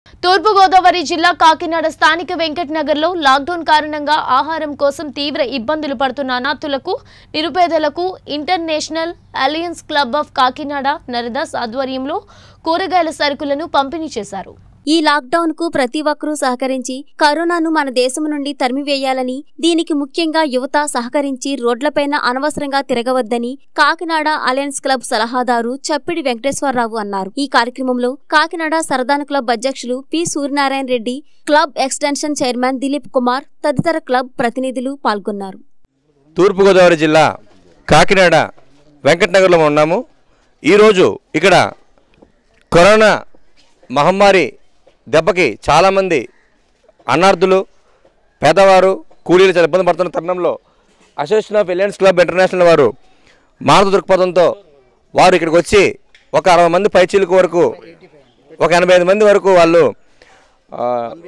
తూర్పుగోదావరి జిల్లా కాకినాడ స్థానిక వెంకట్ నగర్లో లాక్డౌన్ కారణంగా ఆహారం కోసం తీవ్ర ఇబ్బందులు పడుతున్న అనాథులకు నిరుపేదలకు international alliance club of Kakinada నరదాస్ ఆధ్వర్యంలో కూరగాయల సరుకులను పంపిణీ చేశారు ఈ లాక్డౌన్ కు ప్రతి ఒక్కరూ సహకరించి కరోనాను మన దేశం నుండి తరిమివేయాలని దీనికి ముఖ్యంగా యువత సహకరించి రోడ్లపైన అనవసరంగా తిరగవద్దని కాకినాడ అలయన్స్ క్లబ్ సలహాదారు చప్పిడి వెంకటేశ్వరరావు అన్నారు ఈ కార్యక్రమంలో కాకినాడ సరదాన క్లబ్ అధ్యక్షులు P Suryanarayana Reddy club extension chairman Dilip Kumar తదితర క్లబ్ ప్రతినిధులు పాల్గొన్నారు తూర్పుగోదావరి జిల్లా కాకినాడ వెంకటనగర్లో ఉన్నాము ఈరోజు ఇక్కడ కరోనా మహమ్మారి దెబ్బకి చాలామంది అన్నార్థులు పేదవారు కూలీలు చాలా ఇబ్బంది పడుతున్న తరుణంలో association of alliance club international వారు మానవ దృక్పథంతో వారు ఇక్కడికి వచ్చి ఒక అరవై మంది పైచీలకు వరకు ఒక ఎనభై ఐదు మంది వరకు వాళ్ళు ఆ,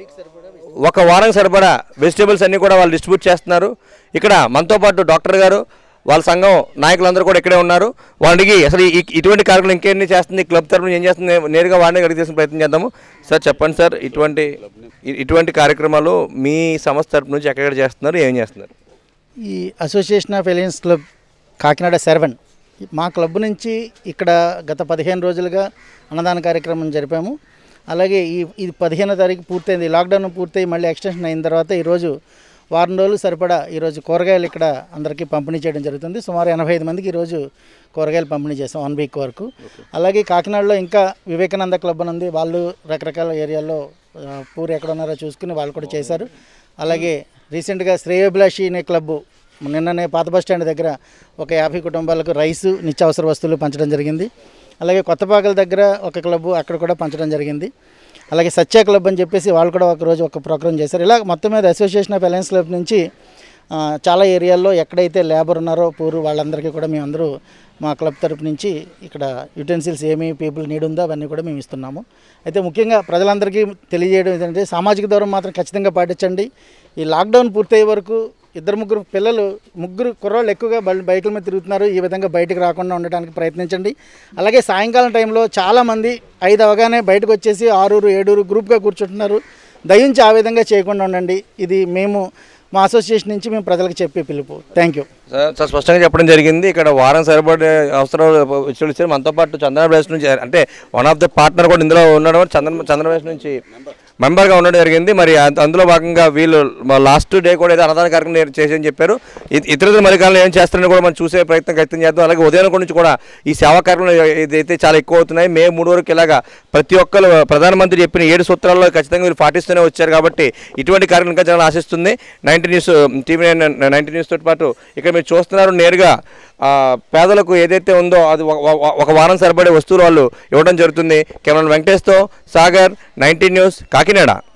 ఒక వారం సరిపడా వెజిటేబుల్స్ అన్నీ కూడా వాళ్ళు డిస్ట్రిబ్యూట్ చేస్తున్నారు ఇక్కడ మనతో పాటు డాక్టర్ గారు వాళ్ళ సంఘం నాయకులందరూ కూడా ఇక్కడే ఉన్నారు వాళ్ళకి అసలు ఈ- ఇటువంటి కార్యక్రమం ఇంకేన్ని చేస్తుంది క్లబ్ తరఫున ఏం చేస్తుంది నేరుగా వాడిని అడిగి చేసిన ప్రయత్నం చేద్దాము సార్ చెప్పండి సార్ ఇటువంటి ఇ- ఇటువంటి కార్యక్రమాలు మీ సంస్థ తరపు నుంచి ఎక్కడ చేస్తున్నారు ఏం చేస్తున్నారు ఈ association of alliance club Kakinada సెర్వన్ మా క్లబ్ నుంచి ఇక్కడ గత పదిహేను రోజులుగా అన్నదాన కార్యక్రమం జరిపాము అలాగే ఈ ఇది పదిహేనో తారీఖు పూర్తయింది లాక్డౌన్ పూర్తయి మళ్ళీ ఎక్స్టెన్షన్ అయిన తర్వాత ఈరోజు వారం రోజులు సరిపడా ఈరోజు కూరగాయలు ఇక్కడ అందరికీ పంపిణీ చేయడం జరుగుతుంది సుమారు ఎనభై ఐదు మందికి ఈరోజు కూరగాయలు పంపిణీ చేసాం వన్ వీక్ వరకు అలాగే కాకినాడలో ఇంకా వివేకానంద క్లబ్ అని ఉంది వాళ్ళు రకరకాల ఏరియాల్లో ఆ, పూరి ఎక్కడ ఉన్నారో చూసుకుని వాళ్ళు కూడా చేశారు అలాగే రీసెంట్గా శ్రేయోభిలాషి అనే క్లబ్బు నిన్ననే పాత బస్ స్టాండ్ దగ్గర ఒక యాభై కుటుంబాలకు రైసు నిత్యావసర వస్తువులు పంచడం జరిగింది అలాగే కొత్తపాకల దగ్గర ఒక క్లబ్బు అక్కడ కూడా పంచడం జరిగింది అలాగే సత్య క్లబ్ అని చెప్పేసి వాళ్ళు కూడా ఒక రోజు ఒక ప్రోగ్రామ్ చేశారు ఇలా మొత్తం మీద అసోసియేషన్ ఆఫ్ అలయన్స్ క్లబ్ నుంచి ఆ, చాలా ఏరియాల్లో ఎక్కడైతే లేబర్ ఉన్నారో పూరు వాళ్ళందరికీ కూడా మేమందరూ మా క్లబ్ తరపు నుంచి ఇక్కడ యుటెన్సిల్స్ ఏమి పీపుల్ నీడ్ ఉందో అవన్నీ కూడా మేము ఇస్తున్నాము అయితే ముఖ్యంగా ప్రజలందరికీ తెలియజేయడం ఏంటంటే సామాజిక దూరం మాత్రం ఖచ్చితంగా పాటించండి ఈ లాక్డౌన్ పూర్తయ్యే వరకు ఇద్దరు ముగ్గురు పిల్లలు ముగ్గురు కుర్రోళ్ళు ఎక్కువగా బయ- బైకుల మీద తిరుగుతున్నారు ఈ విధంగా బయటకు రాకుండా ఉండడానికి ప్రయత్నించండి అలాగే సాయంకాలం టైంలో చాలామంది ఐదు అవగానే బయటకు వచ్చేసి ఆరుగురు ఏడుగురు గ్రూప్గా కూర్చుంటున్నారు దయించి ఆ విధంగా చేయకుండా ఉండండి ఇది మేము మా అసోసియేషన్ నుంచి మేము ప్రజలకు చెప్పే పిలుపు థ్యాంక్ యూ సార్ చాలా స్పష్టంగా చెప్పడం జరిగింది ఇక్కడ వారం సరిపడే అవసరం ఇచ్చారు మనతో పాటు చందన బ్రేస్ నుంచి అంటే వన్ ఆఫ్ ద పార్ట్నర్ కూడా ఇందులో ఉండడం చందన చందన బ్రేస్ నుంచి మెంబర్గా ఉండడం జరిగింది మరి అంద- అందులో భాగంగా వీళ్ళు లాస్ట్ డే కూడా ఏదో అన్నదాన కార్యక్రమం నేను చేసి చెప్పారు ఇ- ఇతరుల మరికాలంలో ఏం చేస్తారని కూడా మనం చూసే ప్రయత్నం ఖచ్చితం చేద్దాం అలాగే ఉదయం నుంచి కూడా ఈ సేవా కార్యక్రమాలు ఇదైతే చాలా ఎక్కువ అవుతున్నాయి మే మూడు వరకు ఇలాగా ప్రతి ఒక్కరు ప్రధానమంత్రి చెప్పిన ఏడు సూత్రాల్లో ఖచ్చితంగా వీళ్ళు పాటిస్తూనే వచ్చారు కాబట్టి ఇటువంటి కార్యక్రమం ఇంకా చాలా ఆశిస్తుంది ninety news TV nine ninety news తోటి పాటు ఇక్కడ మీరు చూస్తున్నారు నేరుగా ఆ, పేదలకు ఏదైతే ఉందో అది ఒక- ఒక- ఒక వారం సరిపడే వస్తువులు వాళ్ళు ఇవ్వడం జరుగుతుంది కెమెరా వెంకటేష్తో సాగర్ నైన్టీ న్యూస్ కాకినాడ